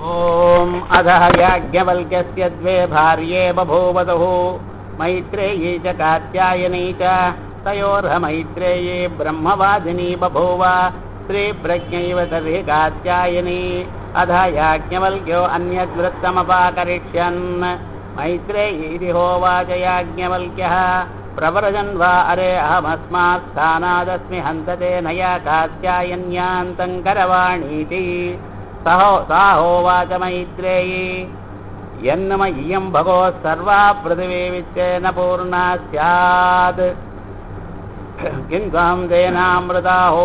ॐ अधः याज्ञवल्क्यस्य द्वे भार्ये बभूवतुः मैत्रेयी च कात्यायनी च तयोर्हमैत्रेयी ब्रह्मवादिनी बभूव श्रीप्रज्ञैव तर्हि कात्यायनी अधः याज्ञवल्क्यो अन्यद्वृत्तमपाकरिष्यन् मैत्रेयीति होवाच याज्ञवल्क्यः प्रव्रजन् वा अरे अहमस्मात् स्थानादस्मि हन्तते नया कात्यायन्यान्तं करवाणीति सहो सा होवाच मैत्रेयी यन्नम इयं भगो सर्वा पृथिवी विच्चेन पूर्णा स्यात् किं त्वां तेनामृताहो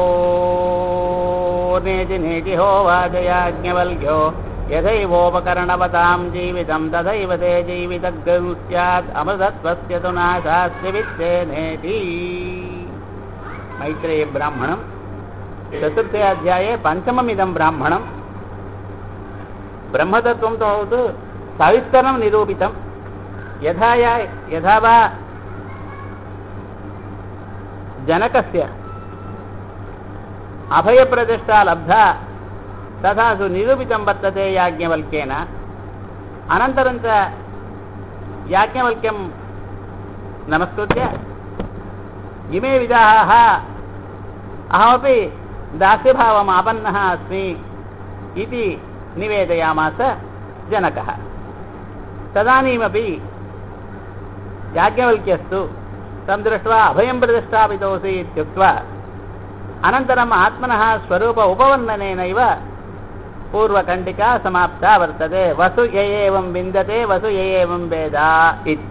नेति नेति होवाच याज्ञवल्क्यो यथैवोपकरणवतां जीवितं तथैव ते जीवितग्रं स्यात् अमृतत्वस्य तु नाशास्ति विच्छेनेति मैत्रेयी ब्राह्मणं चतुर्थे अध्याये पञ्चममिदं ब्राह्मणं ब्रह्मतत्त्वं तावत् सविस्तरं निरूपितं यथा या यथा वा जनकस्य अभयप्रतिष्ठा लब्धा तथा सु निरूपितं वर्तते याज्ञवल्क्येन अनन्तरं च याज्ञवल्क्यं नमस्कृत्य इमे विधाः अहमपि दास्यभावम् आपन्नः अस्मि इति निवेदयामास जनकः तदानीमपि याज्ञवल्क्यस्तु तं दृष्ट्वा अभयं प्रतिष्ठापितोऽसि इत्युक्त्वा अनन्तरम् आत्मनः स्वरूप उपवर्णनेनैव पूर्वखण्डिका समाप्ता वर्तते वसु य एवं विन्दते वसु य एवं वेद इति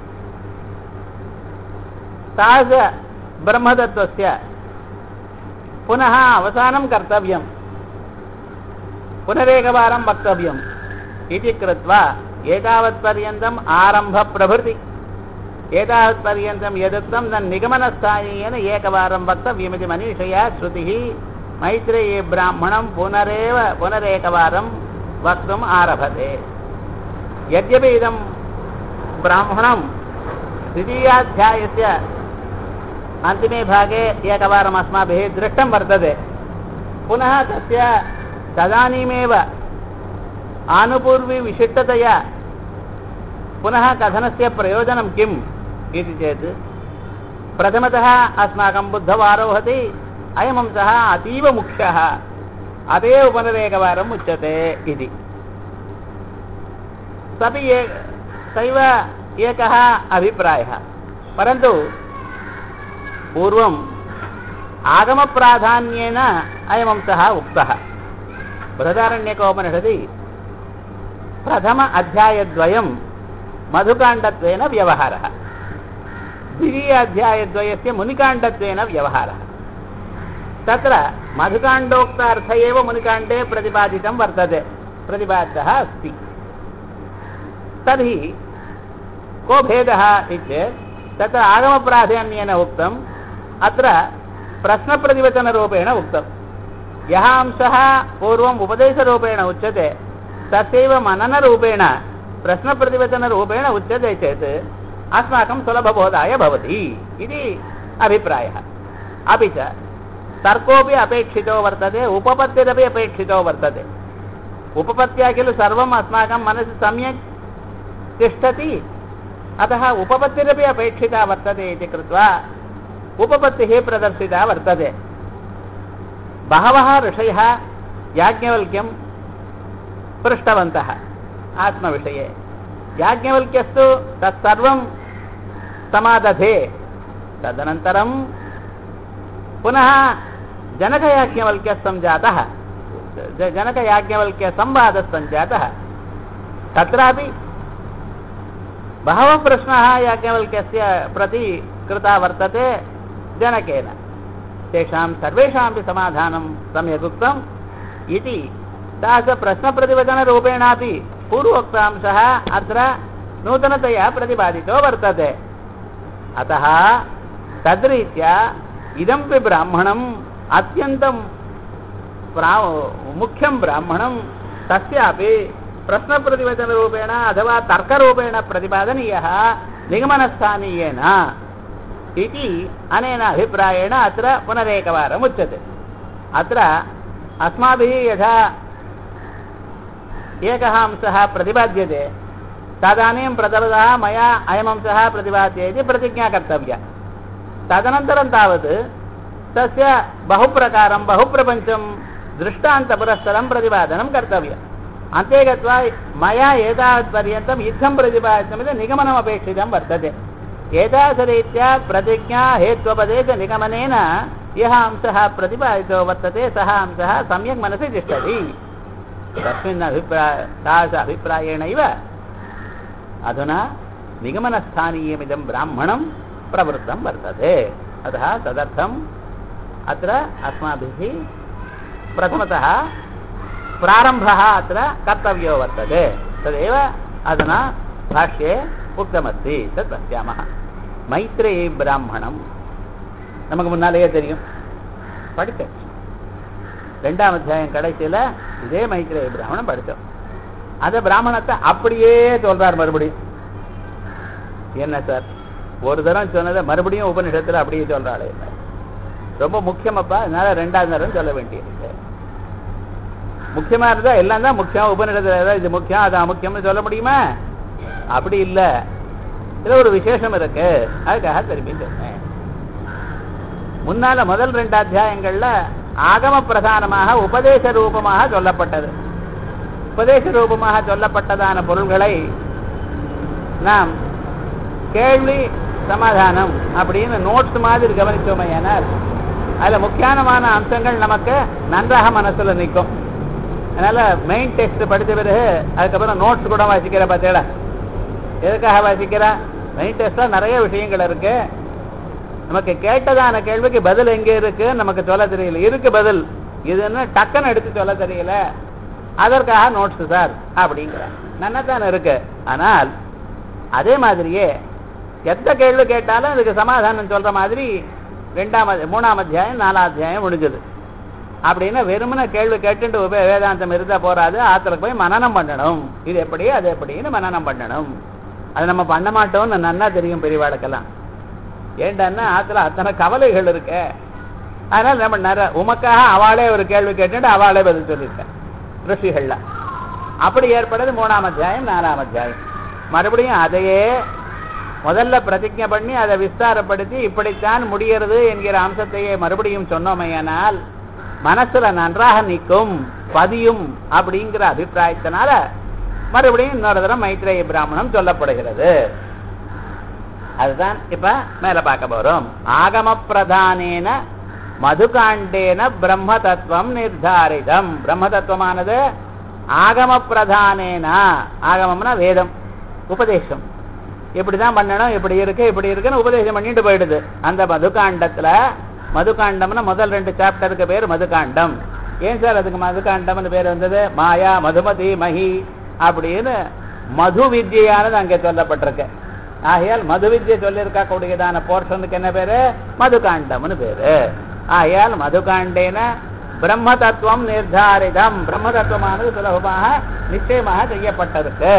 तादृश ब्रह्मतत्त्वस्य पुनः अवसानं कर्तव्यं पुनरेकवारं वक्तव्यम् इति कृत्वा एतावत्पर्यन्तम् आरम्भप्रभृति एतावत्पर्यन्तं यदुक्तं तन् निगमनस्थानीयेन एकवारं वक्तव्यमिति मनीषया श्रुतिः मैत्रेयी ब्राह्मणं पुनरेव पुनरेकवारं वक्तुम् आरभते यद्यपि इदं ब्राह्मणं द्वितीयाध्यायस्य अन्तिमे भागे एकवारम् अस्माभिः दृष्टं वर्तते पुनः तस्य तदानीमेव आनुपूर्विविशिष्टतया पुनः कथनस्य प्रयोजनं किम् इति चेत् प्रथमतः अस्माकं बुद्धवारोहति अयमंसः अतीव मुख्यः अतएव पुनरेकवारम् उच्यते इति सपि ए सैव एकः अभिप्रायः परन्तु पूर्वम् आगमप्राधान्येन अयमंसः उक्तः बृहदारण्यकोपनिषदि प्रथम अध्यायद्वयं मधुकाण्डत्वेन व्यवहारः द्वितीय अध्यायद्वयस्य मुनिकाण्डत्वेन व्यवहारः तत्र मधुकाण्डोक्तार्थ एव मुनिकाण्डे प्रतिपादितं वर्तते प्रतिपादितः अस्ति तर्हि को भेदः इत्येत् तत्र आगमप्राधान्येन उक्तम् अत्र प्रश्नप्रतिवचनरूपेण उक्तम् यः अंशः पूर्वम् उपदेशरूपेण उच्यते तस्यैव मननरूपेण प्रश्नप्रतिवचनरूपेण उच्यते चेत् अस्माकं सुलभबोधाय भवति इति अभिप्रायः अपि च तर्कोऽपि अपेक्षितो वर्तते उपपत्तिरपि अपेक्षितो वर्तते उपपत्त्या खलु सर्वम् अस्माकं मनसि सम्यक् तिष्ठति अतः उपपत्तिरपि अपेक्षिता वर्तते इति कृत्वा उपपत्तिः प्रदर्शिता वर्तते बहवः ऋषयः याज्ञवल्क्यं पृष्टवन्तः आत्मविषये याज्ञवल्क्यस्तु तत्सर्वं समादधे तदनन्तरं पुनः जनकयाज्ञवल्क्यः सञ्जातः जनकयाज्ञवल्क्यसंवादः सञ्जातः तत्रापि बहवः प्रश्नाः याज्ञवल्क्यस्य प्रति कृता वर्तते जनकेन तेषां सर्वेषामपि समाधानं सम्यगुक्तम् इति तादृशप्रश्नप्रतिवचनरूपेणापि पूर्वोक्तांशः अत्र नूतनतया प्रतिपादितो वर्तते अतः तद्रीत्या इदमपि ब्राह्मणम् अत्यन्तं प्रा मुख्यं ब्राह्मणं तस्यापि प्रश्नप्रतिवचनरूपेण अथवा तर्करूपेण प्रतिपादनीयः निगमनस्थानीयेन इति अनेन अभिप्रायेण अत्र पुनरेकवारम् उच्यते अत्र अस्माभिः यथा एकः अंशः प्रतिपाद्यते तदानीं प्रथमतः मया अयमंशः प्रतिपाद्य इति प्रतिज्ञा कर्तव्या तदनन्तरं तावत् तस्य बहुप्रकारं बहुप्रपञ्चं दृष्टान्तपुरस्सरं प्रतिपादनं कर्तव्यम् अन्ते गत्वा मया एतावत्पर्यन्तम् इत्थं प्रतिपादितमिति निगमनमपेक्षितं वर्तते एतादृशरीत्या प्रतिज्ञा हेत्वपदेशनिगमनेन यः अंशः प्रतिपादितो वर्तते सः अंशः सम्यक् मनसि तिष्ठति तस्मिन् अभिप्राय तादृश अभिप्रायेणैव अधुना निगमनस्थानीयमिदं ब्राह्मणं प्रवृत्तं वर्तते अतः तदर्थम् अत्र अस्माभिः प्रथमतः प्रारम्भः अत्र कर्तव्यो वर्तते तदेव अधुना भाष्ये उक्तमस्ति तत् पश्यामः मैत्रेयी பிராமணம் நமக்கு முன்னாலேயே தெரியும் படித்தேன் ரெண்டாம் அத்தியாயம் கடைசியில் இதே மைத்ரேய பிராமணம் படித்தோம் அந்த பிராமணத்தை அப்படியே சொல்றார் மறுபடியும் என்ன சார் ஒரு தரம் சொன்னதை மறுபடியும் உபநிஷத்துல அப்படியே சொல்றாளே ரொம்ப முக்கியமாப்பா அதனால ரெண்டாவது தரம் சொல்ல வேண்டியிருக்கு முக்கியமா இருந்தா எல்லாம் தான் முக்கியம் உபநிடத்துல ஏதாவது இது முக்கியம் அது அமுக்கியம்னு சொல்ல முடியுமா அப்படி இல்ல இதுல ஒரு விசேஷம் இருக்கு அதுக்காக திரும்பி சொன்னேன் முன்னால முதல் ரெண்டு அத்தியாயங்கள்ல ஆகம பிரதானமாக உபதேச ரூபமாக சொல்லப்பட்டது உபதேச ரூபமாக சொல்லப்பட்டதான பொருள்களை நாம் கேள்வி சமாதானம் அப்படின்னு நோட்ஸ் மாதிரி கவனித்தோமையானால் அதுல முக்கியமான அம்சங்கள் நமக்கு நன்றாக மனசுல நிற்கும் அதனால மெயின் டெஸ்ட் படித்த பிறகு அதுக்கப்புறம் நோட்ஸ் கூட வாசிக்கிற பார்த்தேடா எதுக்காக வாசிக்கிறா மெயின் டெஸ்ட்ல நிறைய விஷயங்கள் இருக்கு நமக்கு கேட்டதான கேள்விக்கு பதில் எங்க இருக்கு நமக்கு சொல்ல தெரியல இருக்கு பதில் இதுன்னு டக்குன்னு எடுத்து சொல்ல தெரியல அதற்காக நோட்ஸ் சார் அப்படிங்கிற நன்னதானே இருக்கு ஆனால் அதே மாதிரியே எந்த கேள்வி கேட்டாலும் அதுக்கு சமாதானம் சொல்ற மாதிரி ரெண்டாம் அத்தி- மூணாம் அத்தியாயம் நாலாம் அத்தியாயம் முடிஞ்சது அப்படின்னா வெறுமனே கேள்வி கேட்டுட்டு உப வேதாந்தம் இருந்தா போறாது ஆத்துல போய் மனனம் பண்ணணும் இது எப்படி அது எப்படின்னு மனனம் பண்ணணும் அது நம்ம பண்ண மாட்டோம்னு நன்னா தெரியும் பெரியவாளுக்கெல்லாம் ஏண்டான்னா ஆத்துல அத்தனை கவலைகள் இருக்கு அதனால நம்ம நிறைய உமக்காக அவளே ஒரு கேள்வி கேட்டுட்டு அவளே பதில் சொல்லியிருக்கேன் ரிஷிகள்ல அப்படி ஏற்படுது மூணாம் அத்தியாயம் நாலாம் அத்தியாயம் மறுபடியும் அதையே முதல்ல பிரதிஜை பண்ணி அதை விஸ்தாரப்படுத்தி இப்படித்தான் முடிகிறது என்கிற அம்சத்தையே மறுபடியும் சொன்னோமையானால் மனசுல நன்றாக நிற்கும் பதியும் அப்படிங்கிற அபிப்பிராயத்தினால மறுபடியும் இன்னொரு தடவை மைத்ரேய பிராமணம் சொல்லப்படுகிறது அதுதான் இப்ப மேல பார்க்க போறோம் ஆகம பிரதானேன மதுகாண்டேன பிரம்ம தத்துவம் நிர்தாரிதம் பிரம்ம தத்துவமானது ஆகம பிரதானேன ஆகமம்னா வேதம் உபதேசம் இப்படிதான் பண்ணணும் இப்படி இருக்கு இப்படி இருக்குன்னு உபதேசம் பண்ணிட்டு போயிடுது அந்த மதுகாண்டத்துல மதுகாண்டம்னா முதல் ரெண்டு சாப்டருக்கு பேர் மதுகாண்டம் ஏன் சார் அதுக்கு மதுகாண்டம்னு பேர் வந்தது மாயா மதுமதி மகி அப்படின்னு மது வித்யானது அங்கே சொல்லப்பட்டிருக்கு ஆகையால் மது வித்யை சொல்லியிருக்கா கூடியதான போர்ஷனுக்கு என்ன பேரு மதுகாண்டம்னு பேரு ஆகையால் மதுகாண்டேன பிரம்ம தத்துவம் நிர்தாரிதம் பிரம்ம தத்துவமானது சுலபமாக நிச்சயமாக செய்யப்பட்டிருக்கு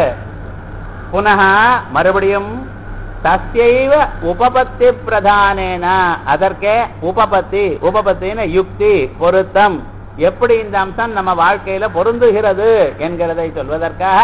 புனः மறுபடியும் தஸ்யைவ உபபத்தி பிரதானேன அதற்கே உபபத்தி உபபத்தின யுக்தி பொருத்தம் எப்படி இந்த அம்சம் நம்ம வாழ்க்கையில பொருந்துகிறது என்கிறதை சொல்வதற்காக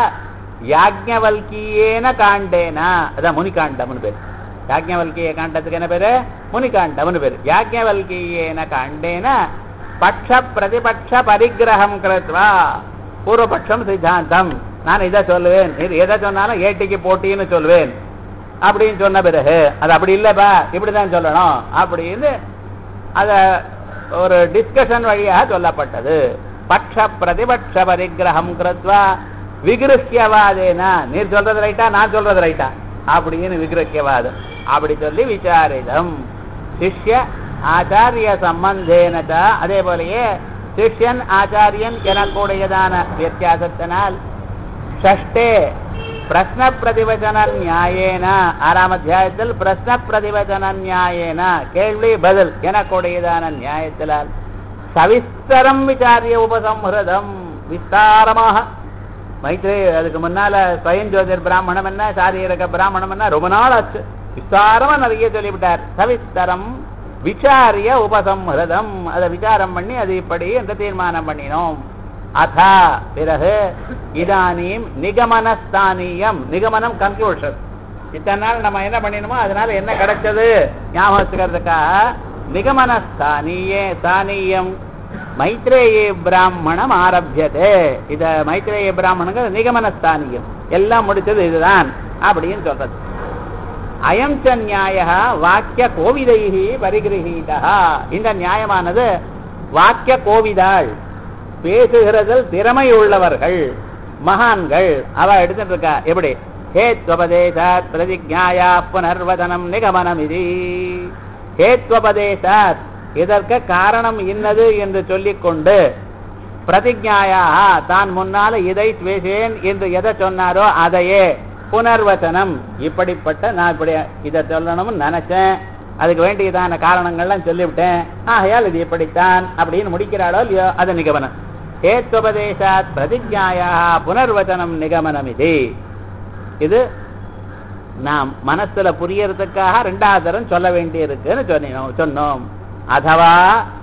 யாஜ்ஞவல்கியேன காண்டேனா அதான் முனிகாண்டம்னு பேர் யாஜ்ஞவல்கிய காண்டத்துக்கு என்ன பேரு முனிகாண்டம்னு பேரு யாஜ்ஞவல்கியேன காண்டேன பட்ச பிரதிபட்ச பரிகிரகம் கிருத்வா பூர்வபட்சம் சித்தாந்தம் நான் இதை சொல்லுவேன் இது எதை சொன்னாலும் ஏட்டிக்கு போட்டின்னு சொல்லுவேன் அப்படின்னு சொன்ன பிறகு அது அப்படி இல்லப்பா இப்படிதான் சொல்லணும் அப்படின்னு அத ஒரு டிஸ்கஷன் வழியாக சொல்லப்பட்டது பட்ச பிரதிபட்ச பரிகிரகம் கிருத்வா விகிருஹ்யவாதேனா நீர் சொல்றது ரைட்டா நான் சொல்றது ரைட்டா அப்படின்னு விகிருஹ்யவாதம் அப்படி சொல்லி விசாரிதம் சிஷ்ய ஆச்சாரிய சம்பந்தேனத அதே போலயே சிஷ்யன் ஆச்சாரியன் எனக்கூடியதான வித்தியாசத்தினால் ஷஷ்டே பிரஸ்ன பிரதிவச்சன நியாயேன ஆறாம் அத்தியாயத்தில் பிரஸ்ன பிரதிவச்சன நியாயேன கேள்வி பதில் எனக்கூடியதான நியாயத்தினால் சவிஸ்தரம் விசாரிய உபசம்ஹிருதம் விஸ்தாரமாக மைத்ரே அதுக்கு முன்னால ஸ்வயஞ்சோதிர் பிராமணம் என்ன சாரீரக பிராமணம் என்ன ரொம்ப நாள் ஆச்சு விஸ்தாரமா நிறைய சொல்லிவிட்டார் சவிஸ்தரம் விசாரிய உபசம்ஹிருதம் அதை விசாரம் பண்ணி அது இப்படி என்று தீர்மானம் பண்ணினோம் அதா பிறகு இதானீம் நிகமனஸ்தானியம் நிகமனம் கன்க்ளூஷன் இத்தனை நாள் நம்ம என்ன பண்ணினோமோ அதனால என்ன கிடைச்சது ஞாபகம் வச்சுக்கிறதுக்காக நிகமனஸ்தானியே ஸ்தானியம் மைத்ரேய பிராமணம் ஆரம்பியது இத மைத்ரேய பிராமணங்க நிகமனஸ்தானியம் எல்லாம் முடிச்சது இதுதான் அப்படின்னு சொல்றது அயம் ச நியாய வாக்கிய கோவிதைகி பரிகிரகீதா இந்த நியாயமானது வாக்கிய கோவிதாள் பேசுகிறதில் திறமை உள்ளவர்கள் மகான்கள் அவ எடுத்துட்டு இருக்கா எப்படி ஹேத்வபதேசாத் பிரதிஜாயா புனர்வதனம் நிகமனம் இது ஹேத்வபதேசாத் இதற்கு காரணம் இன்னது என்று சொல்லிக்கொண்டு பிரதிஜாயா தான் முன்னால இதை பேசேன் என்று எதை சொன்னாரோ அதையே புனர்வசனம் இப்படிப்பட்ட நான் இப்படி இதை சொல்லணும்னு நினைச்சேன் அதுக்கு வேண்டியதான காரணங்கள்லாம் சொல்லிவிட்டேன் ஆகையால் இது இப்படித்தான் அப்படின்னு முடிக்கிறாளோ இல்லையோ அது நிகமனம் ஹேத்வபதேசாத் பிரதிஜாயா புனர்வச்சனம் நிகமனம் இது இது நாம் மனசுல புரியறதுக்காக ரெண்டாவது தரம் சொல்ல வேண்டியிருக்குன்னு சொன்னோம் சொன்னோம் அதவா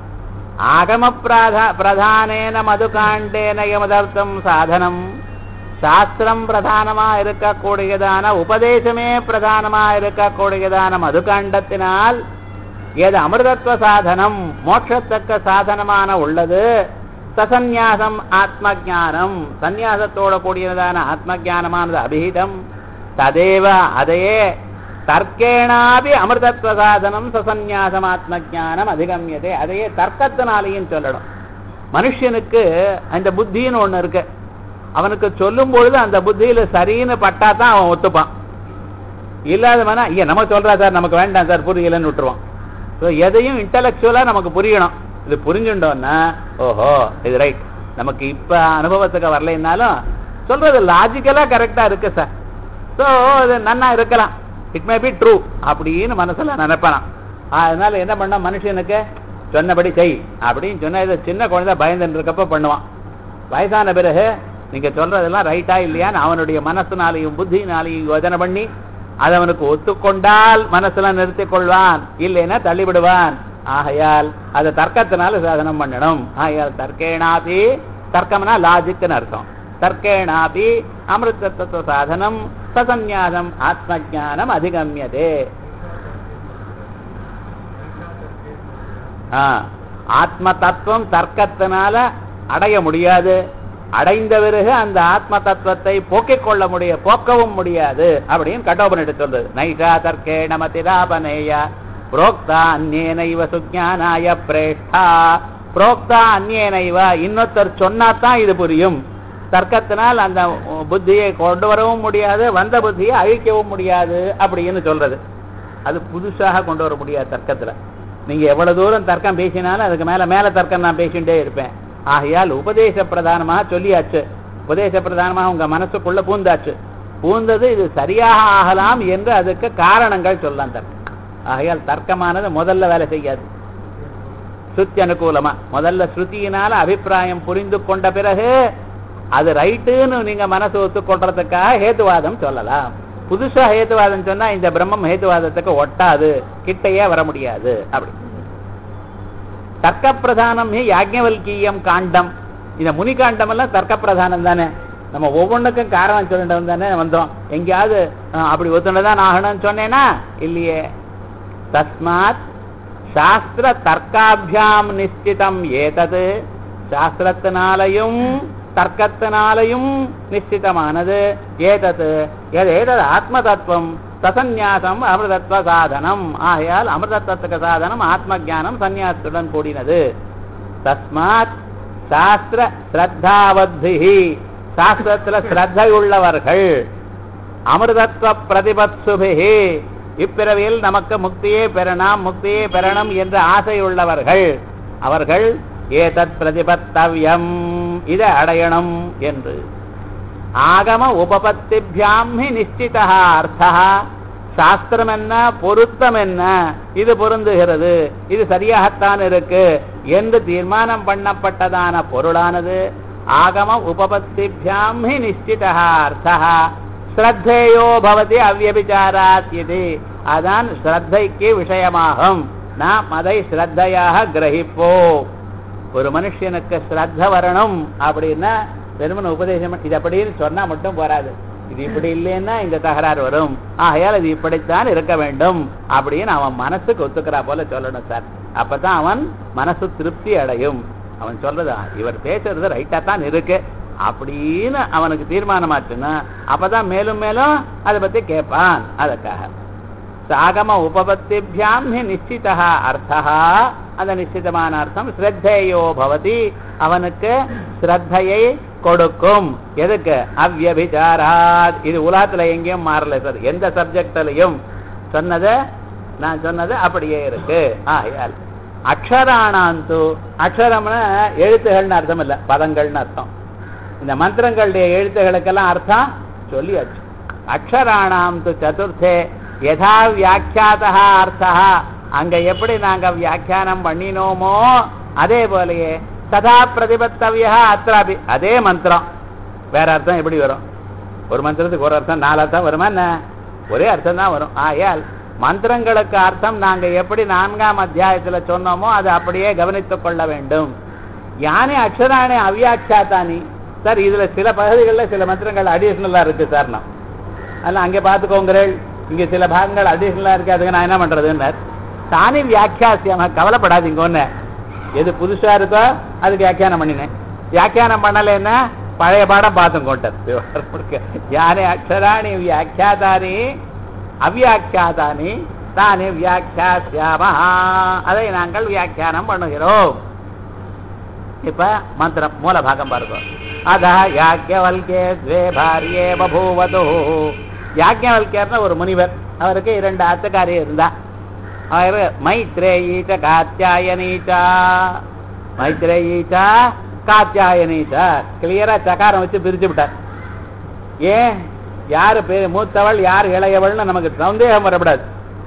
ஆகம பிரதானேன மதுகாண்டேன யமதர்த்தம் சாதனம் சாஸ்திரம் பிரதானமா இருக்கக்கூடியதான உபதேசமே பிரதானமா இருக்கக்கூடியதான மதுகாண்டத்தினால் ஏது அமிர்தத்துவ சாதனம் மோட்சத்தக்க சாதனமான உள்ளது சசந்நியாசம் ஆத்ம ஜானம் சந்நியாசத்தோட கூடியதான ஆத்ம ஜானமானது அபிஹிதம் ததேவ அதையே தர்க்கேனாபி அமிர்தத்துவ சாதனம் சசந்நியாசம் ஆத்ம ஜானம் அதிகமியதே அதையே தர்க்கத்தினாலையும் சொல்லணும் மனுஷனுக்கு அந்த புத்தின்னு ஒண்ணு இருக்கு அவனுக்கு சொல்லும் பொழுது அந்த புத்தியில சரின்னு பட்டா தான் அவன் ஒத்துப்பான் இல்லாதவனா ஐயா நம்ம சொல்றா சார் நமக்கு வேண்டாம் சார் புரியலன்னு விட்டுருவான் ஸோ எதையும் இன்டலெக்சுவலா நமக்கு புரியணும் இது புரிஞ்சுட்டோம்னா ஓஹோ இது ரைட் நமக்கு இப்ப அனுபவத்துக்கு வரலைன்னாலும் சொல்றது லாஜிக்கலா கரெக்டா இருக்கு சார் ஸோ அது நன்னா இருக்கலாம் இட் மே பி ட்ரூ அப்படின்னு மனசுல நினைப்பான் அதனால என்ன பண்ண மனுஷனுக்கு சொன்னபடி செய் அப்படின்னு சொன்ன இதை சின்ன குழந்தை பயந்துட்டு இருக்கப்ப பண்ணுவான் வயசான பிறகு நீங்க சொல்றதெல்லாம் ரைட்டா இல்லையான்னு அவனுடைய மனசுனாலையும் புத்தினாலையும் யோஜனை பண்ணி அதை அவனுக்கு ஒத்துக்கொண்டால் மனசுல நிறுத்திக் கொள்வான் இல்லைன்னா தள்ளிவிடுவான் ஆகையால் அதை தர்க்கத்தினால சாதனம் பண்ணணும் ஆகையால் தர்க்கேனாபி தர்க்கம்னா லாஜிக்னு அர்த்தம் தர்க்கேனாபி அமிர்தத்துவ சாதனம் சசந்நியாசம் ஆத்ம ஜானம் அதிகமியதே ஆத்ம தத்துவம் தர்க்கத்தினால அடைய முடியாது அடைந்த பிறகு அந்த ஆத்ம தத்துவத்தை போக்கிக் கொள்ள முடிய போக்கவும் முடியாது அப்படின்னு கட்டோபனிட்டு சொல்றது நைஷா தர்க்கே நமதிராபனேய புரோக்தா அந்நேனைவ சுஜானாய பிரேஷ்டா புரோக்தா அந்நேனைவ இன்னொருத்தர் சொன்னாதான் இது புரியும் தர்க்கத்தினால் அந்த புத்தியை கொண்டு வரவும் முடியாது வந்த புத்தியை அழிக்கவும் முடியாது அப்படின்னு சொல்றது அது புதுசாக கொண்டு வர முடியாது தர்க்கத்துல நீங்க எவ்வளவு தூரம் தர்க்கம் பேசினாலும் அதுக்கு மேல மேல தர்க்கம் நான் பேசிட்டே இருப்பேன் ஆகையால் உபதேச பிரதானமாக சொல்லியாச்சு உபதேச பிரதானமாக உங்க மனசுக்குள்ள பூந்தாச்சு பூந்தது இது சரியாக ஆகலாம் என்று அதுக்கு காரணங்கள் சொல்லலாம் தர்க்கம் ஆகையால் தர்க்கமானது முதல்ல வேலை செய்யாது ஸ்ருத்தி அனுகூலமா முதல்ல ஸ்ருதியினால அபிப்பிராயம் புரிந்து கொண்ட பிறகு அது ரைட்டுன்னு நீங்க மனசு ஒத்துக்கொள்றதுக்காக ஹேத்துவாதம் சொல்லலாம் புதுசா ஹேத்துவாதம் சொன்னா இந்த பிரம்மம் ஹேத்துவாதத்துக்கு ஒட்டாது கிட்டையே வர முடியாது அப்படி தர்க்க பிரதானம் யாஜ்ஞவல்கியம் காண்டம் இந்த முனி காண்டம் எல்லாம் தர்க்க பிரதானம் தானே நம்ம ஒவ்வொன்றுக்கும் காரணம் சொல்லிட்டு தானே வந்தோம் எங்கேயாவது அப்படி ஒத்துனதான் ஆகணும்னு சொன்னேன்னா இல்லையே தஸ்மாத் சாஸ்திர தர்க்காபியாம் நிச்சிதம் ஏதது சாஸ்திரத்தினாலையும் தர்க்கத்தினாலையும் நிச்சிதமானது ஏதது ஏதது ஆத்ம தத்துவம் சசந்நியாசம் அமிர்தத்வ சாதனம் ஆகையால் அமிர்தத்துவத்துக்கு சாதனம் ஆத்ம ஜானம் சந்நியாசத்துடன் கூடினது தஸ்மாத் சாஸ்திர ஸ்ரத்தாவத்தி சாஸ்திரத்துல ஸ்ரத்தையுள்ளவர்கள் அமிர்தத்வ பிரதிபத்சுபிகி இப்பிறவியில் நமக்கு முக்தியே பெறலாம் முக்தியே பெறணும் என்ற ஆசையுள்ளவர்கள் அவர்கள் ஏதத் பிரதிபத்தவ்யம் இதை அடையணும் என்று ஆகம உபபத்திபியாம் ஹி நிச்சிதா அர்த்தா சாஸ்திரம் என்ன பொருத்தம் என்ன இது பொருந்துகிறது இது சரியாகத்தான் இருக்கு என்று தீர்மானம் பண்ணப்பட்டதான பொருளானது ஆகம உபபத்திபியாம் ஹி நிச்சிதா அர்த்தா ஸ்ரத்தேயோ பவதி அவ்யபிச்சாராத் இது அதான் ஸ்ரத்தைக்கு விஷயமாகும் நாம் அதை ஸ்ரத்தையாக கிரகிப்போம் ஒரு மனுஷனுக்கு ஸ்ரத்த வரணும் அப்படின்னா வெறுமன உபதேசம் இது அப்படின்னு சொன்னா மட்டும் போராது இது இப்படி இல்லைன்னா இந்த தகராறு வரும் ஆகையால் இது இப்படித்தான் இருக்க வேண்டும் அப்படின்னு அவன் மனசுக்கு ஒத்துக்கிறா போல சொல்லணும் சார் அப்பதான் அவன் மனசு திருப்தி அடையும் அவன் சொல்றது "ஆ, இவர் பேசுறது ரைட்டா தான் இருக்கு அப்படின்னு அவனுக்கு தீர்மானமாச்சுன்னா அப்பதான் மேலும் மேலும் அதை பத்தி கேட்பான் அதற்காக சாகம உபபத்திபியாம் ஹி நிச்சிதா அர்த்தா அந்த நிச்சிதமான அர்த்தம் ஸ்ரத்தேயோ பவதி அவனுக்கு ஸ்ரத்தையை கொடுக்கும் எதுக்கு அவ்யபிச்சாராத் இது உலகத்துல எங்கேயும் மாறல சார் எந்த சப்ஜெக்ட்லயும் சொன்னது நான் சொன்னது அப்படியே இருக்கு ஆகையால் அக்ஷராணாந்து அக்ஷரம்னு எழுத்துகள்னு அர்த்தம் இல்ல பதங்கள்னு அர்த்தம் இந்த மந்திரங்களுடைய எழுத்துகளுக்கெல்லாம் அர்த்தம் சொல்லியாச்சு அக்ஷராணாம் து சதுர்த்தே யதா வியாக்கியாதா அர்த்தா அங்க எப்படி நாங்க வியாக்கியானம் பண்ணினோமோ அதே போலயே ததா பிரதிபத்தவியா அத்ராபி அதே மந்திரம் வேற அர்த்தம் எப்படி வரும் ஒரு மந்திரத்துக்கு ஒரு அர்த்தம் நாலு அர்த்தம் வருமா என்ன ஒரே அர்த்தம் தான் வரும் ஆயால் மந்திரங்களுக்கு அர்த்தம் நாங்க எப்படி நான்காம் அத்தியாயத்துல சொன்னோமோ அதை அப்படியே கவனித்துக் கொள்ள வேண்டும் யானே அக்ஷராணி அவ்யாட்சாத்தானி சார் இதுல சில பகுதிகளில் சில மந்திரங்கள் அடிஷனலா இருக்கு சார் நான் அதெல்லாம் அங்கே பார்த்துக்கோங்கிறேன் இங்க சில பாகங்கள் அடிஷனலா இருக்கு அதுக்கு நான் என்ன பண்றதுன்னு தானே வியாக்கியாசியமா கவலைப்படாதீங்க ஒண்ணு எது புதுசா இருக்கோ அதுக்கு வியாக்கியானம் பண்ணினேன் வியாக்கியானம் பண்ணலைன்னா பழைய பாடம் பார்த்தும் கொண்டது யானே அக்ஷராணி வியாக்கியாதானி அவ்யாக்கியாதானி தானே வியாக்கியாசியாமா அதை நாங்கள் வியாக்கியானம் பண்ணுகிறோம் இப்ப மந்திரம் மூல பாகம் பாருங்க அதா யாக்கியவல்கே துவே பாரியே பபூவது யாக்கியவல்கேர்னு ஒரு முனிவர் அவருக்கு இரண்டு ஆத்துக்காரி இருந்தா அவர் மைத்ரேயீச்ச காத்தியாயனீச்சா மைத்ரேயீச்சா காத்தியாயனீச்சா கிளியரா சகாரம் வச்சு பிரிச்சு விட்டார் ஏன் யாரு பெ மூத்தவள் யார் இளையவள்னு நமக்கு சந்தேகம் வரக்கூடாது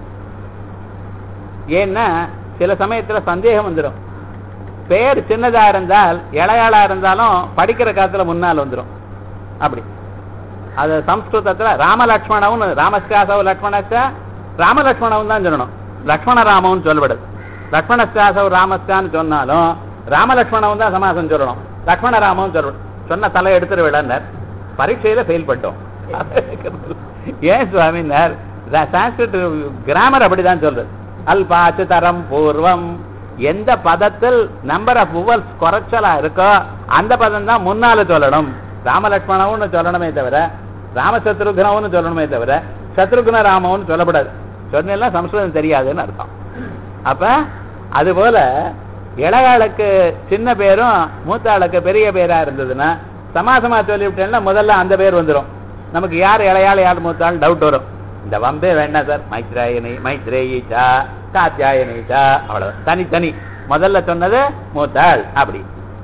ஏன்னா சில சமயத்துல சந்தேகம் வந்துடும் பேர் சின்னதா இருந்தால் இளையாளா இருந்தாலும் படிக்கிற காலத்துல முன்னால் வந்துடும் அப்படி அது சம்ஸ்கிருதத்துல ராமலக்ஷ்மணவும் ராமஸ்காசவ் லக்ஷ்மணஸ்க ராமலக்ஷ்மணவும் தான் சொல்லணும் லக்ஷ்மண ராமவும் சொல்லப்படுது லக்ஷ்மணஸ்காசவ் ராமஸ்கான்னு சொன்னாலும் ராமலக்ஷ்மணவும் தான் சமாசம் சொல்லணும் லக்ஷ்மண ராமவும் சொல்லணும் சொன்ன தலை எடுத்துட்டு விடனர் பரீட்சையில ஃபெயில் பண்ணிட்டோம் ஏன் சுவாமினார் சான்ஸ்கிரிட் கிராமர் அப்படிதான் சொல்றது அல்பாச்சு தரம் பூர்வம் எந்த பதத்தில் நம்பர் ஆஃப் புவல்ஸ் குறைச்சலா இருக்கோ அந்த பதம் தான் முன்னால சொல்லணும் ராமலட்சுமணவுன்னு சொல்லணுமே தவிர ராமசத்ருக்னவுன்னு சொல்லணுமே தவிர சத்ருக்ன ராமவுன்னு சொல்லப்படாது சொன்னெல்லாம் சம்ஸ்கிருதம் தெரியாதுன்னு அர்த்தம் அப்ப அது போல இளையாளுக்கு சின்ன பேரும் மூத்த ஆளுக்கு பெரிய பேரா இருந்ததுன்னா சமாசமா சொல்லிவிட்டேன்னா முதல்ல அந்த பேர் வந்துடும் நமக்கு யார் இளையாள் யார் மூத்தாள் டவுட் வரும் இந்த வம்பே வேண்டாம் சார் மைத்ராயணி மைத்ரேயிச்சா காத்தியாயனிச்சா அவ்வளவு தனித்தனி முதல்ல சொன்னது மூத்தாள் அப்படி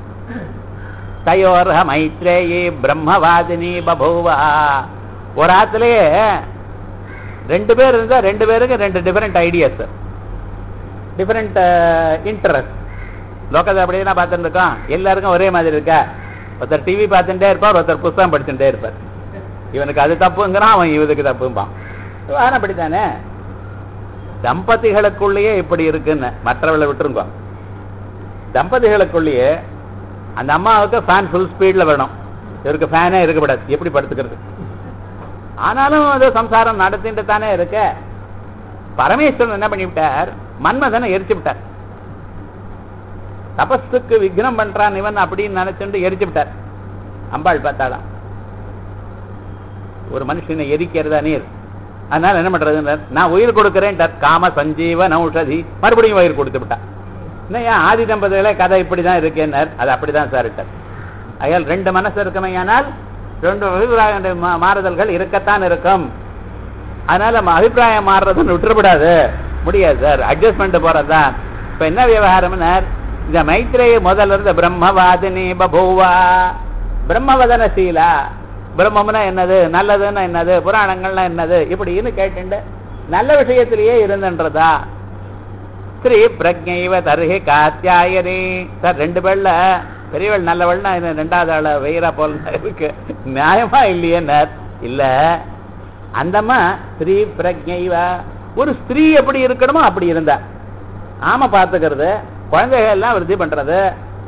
தயோர்ஹ மைத்ரேயி பிரம்மவாதினி பபூவா ஒரு ஆத்துலயே ரெண்டு பேர் இருந்தா ரெண்டு பேருக்கு ரெண்டு டிஃபரெண்ட் ஐடியாஸ் டிஃபரெண்ட் இன்ட்ரெஸ்ட் லோக்கத்தை அப்படியே நான் பார்த்துட்டு இருக்கோம் எல்லாருக்கும் ஒரே மாதிரி இருக்கா ஒருத்தர் டிவி பார்த்துட்டே இருப்பார் ஒருத்தர் புஸ்தகம் படிச்சுட்டே இருப்பார் இவனுக்கு அது தப்புங்கிறான் அவன் இவனுக்கு தப்பும்பான் ஆனால் அப்படித்தானே தம்பதிகளுக்குள்ளேயே இப்படி இருக்குன்னு மற்றவளை விட்டுருங்க தம்பதிகளுக்குள்ளேயே அந்த அம்மாவுக்கு ஃபேன் ஃபுல் ஸ்பீடில் வேணும் இவருக்கு ஃபேனே இருக்கக்கூடாது எப்படி படுத்துக்கிறது ஆனாலும் அது சம்சாரம் நடத்திட்டு தானே இருக்க பரமேஸ்வரன் என்ன பண்ணிவிட்டார் மன்மதனை எரிச்சு விட்டார் தபஸுக்கு விக்னம் பண்றான் இவன் அப்படின்னு நினைச்சுட்டு எரிச்சு விட்டார் அம்பாள் பார்த்தாலாம் ஒரு மனுஷனை எரிக்கிறதா நீர் அதனால என்ன பண்றது நான் உயிர் கொடுக்கிறேன் காம சஞ்சீவ நௌஷதி மறுபடியும் உயிர் கொடுத்து விட்டான் இல்லையா ஆதி தம்பதிகளே கதை இப்படிதான் இருக்கேன்னார் அது அப்படிதான் சார் இட்டார் அயால் ரெண்டு மனசு இருக்குமையானால் ரெண்டு அபிப்பிராய மா- மாறுதல்கள் இருக்கத்தான் இருக்கும் அதனால நம்ம அபிப்பிராயம் மாறுறதுன்னு விட்டுறக்கூடாது முடியாது சார் அட்ஜஸ்ட்மெண்ட் போறதுதான் இப்ப என்ன விவகாரம்னார் இந்த மைத்ரேய முதல்ல இருந்த பிரம்மவாதினி பபூவா பிரம்மவதன சீலா பிரம்மம்னா என்னது நல்லதுன்னா என்னது புராணங்கள்னா என்னது இப்படின்னு கேட்டுண்டு நல்ல விஷயத்திலேயே இருந்துன்றதா ஸ்ரீ பிரஜைவ தருகி காத்தியாயனி சார் ரெண்டு பேர்ல பெரியவள் நல்லவள்னா இது ரெண்டாவது ஆள வெயிரா போல இருக்கு நியாயமா இல்லையே இல்ல அந்தம்மா ஸ்ரீ பிரஜைவ ஒரு ஸ்திரீ எப்படி இருக்கணுமோ அப்படி இருந்தா ஆம பாத்துக்கிறது குழந்தைகள் எல்லாம் விருத்தி பண்றது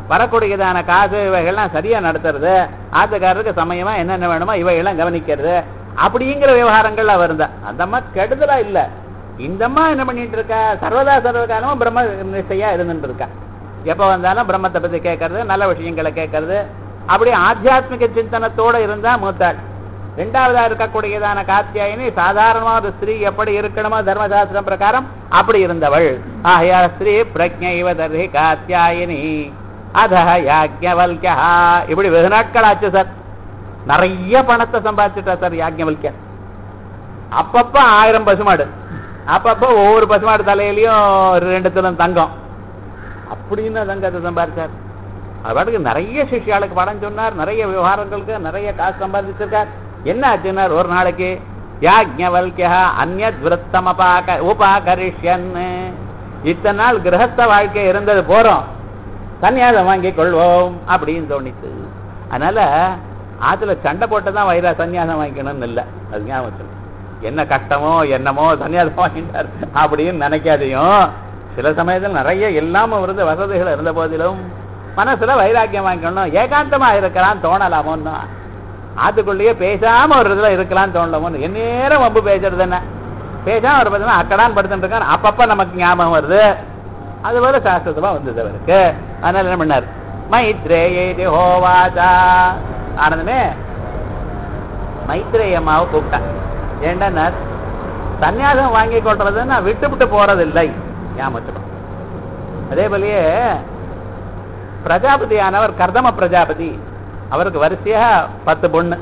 வரக்கூடியதான காசு இவைகள்லாம் சரியா நடத்துறது ஆத்துக்காரருக்கு சமயமா என்னென்ன வேணுமோ இவைகள்லாம் கவனிக்கிறது அப்படிங்கிற விவகாரங்கள்ல வருந்தா அந்த அம்மா கெடுதலா இல்ல இந்த அம்மா என்ன பண்ணிட்டு இருக்கா சர்வதா சர்வகாலமும் பிரம்ம நிஷ்டையா இருந்துட்டு இருக்கா எப்ப வந்தாலும் பிரம்மத்தை பத்தி கேட்கறது நல்ல விஷயங்களை கேட்கறது அப்படி ஆத்தியாத்மிக சிந்தனத்தோட இருந்தா மூத்தாள் ரெண்டாவதா இருக்கக்கூடியதான காத்தியாயினி சாதாரணமா ஒரு ஸ்திரீ எப்படி இருக்கணுமோ தர்மசாஸ்திரம் பிரகாரம் அப்படி இருந்தவள் ஆஹயா ஸ்ரீ பிரஜைவ தர்ஹி காத்தியாயினி அதஹ யாக்ஞவல்யா இப்படி வெகு நாட்கள் ஆச்சு சார் நிறைய பணத்தை சம்பாதிச்சுட்டா சார் யாக்ஞவல்யா அப்பப்ப ஆயிரம் பசுமாடு அப்பப்ப ஒவ்வொரு பசுமாடு தலையிலயும் ரெண்டு தினம் தங்கம் அப்படின்னு தங்கத்தை சம்பாதிச்சார் அது பாட்டுக்கு நிறைய சிஷ்யாளுக்கு படம் சொன்னார் நிறைய விவகாரங்களுக்கு நிறைய காசு சம்பாதிச்சிருக்கார் என்ன ஆச்சுன்னார் ஒரு நாளைக்கு யாக்ஞவல்யா அந்நத் விரத்தம் அபாக உபாகரிஷ்யன் இத்தனை நாள் கிரகஸ்த வாழ்க்கை இருந்தது போறோம் சன்னியாசம் வாங்கி கொள்வோம் அப்படின்னு தோணித்து அதனால ஆத்துல சண்டை போட்டு தான் வைரா சன்னியாசம் வாங்கிக்கணும்னு இல்லை அது ஞாபகம் வச்சுக்கணும். என்ன கஷ்டமோ என்னமோ சன்னியாசம் வாங்கிட்டார் அப்படின்னு நினைக்காதையும் சில சமயத்தில் நிறைய இல்லாம இருந்த வசதிகள் இருந்த போதிலும் மனசுல வைராக்கியம் வாங்கிக்கணும் ஏகாந்தமா இருக்கலாம் தோணலாமோன்னு ஆத்துக்குள்ளேயே பேசாம ஒரு இதுல இருக்கலாம் தோணலாமோன்னு எந்நேரம் வம்பு பேசுறது என்ன பேசாம ஒரு பார்த்தீங்கன்னா அக்கடான் படுத்துட்டு இருக்கான் அப்பப்ப நமக்கு ஞாபகம் வருது அது போல சாஸ்திரமா வந்தது அவருக்கு அதனால என்ன பண்ணார் மைத்ரேயி ஹோவாதா ஆனந்தமே மைத்ரேய அம்மாவை கூப்பிட்டேன் ஏண்டா சன்னியாசம் வாங்கி கொள்றது நான் விட்டு விட்டு போறதில்லை ஞாபகம் அதே போலயே பிரஜாபதியானவர் கர்தம பிரஜாபதி அவருக்கு வரிசையா பத்து பொண்ணு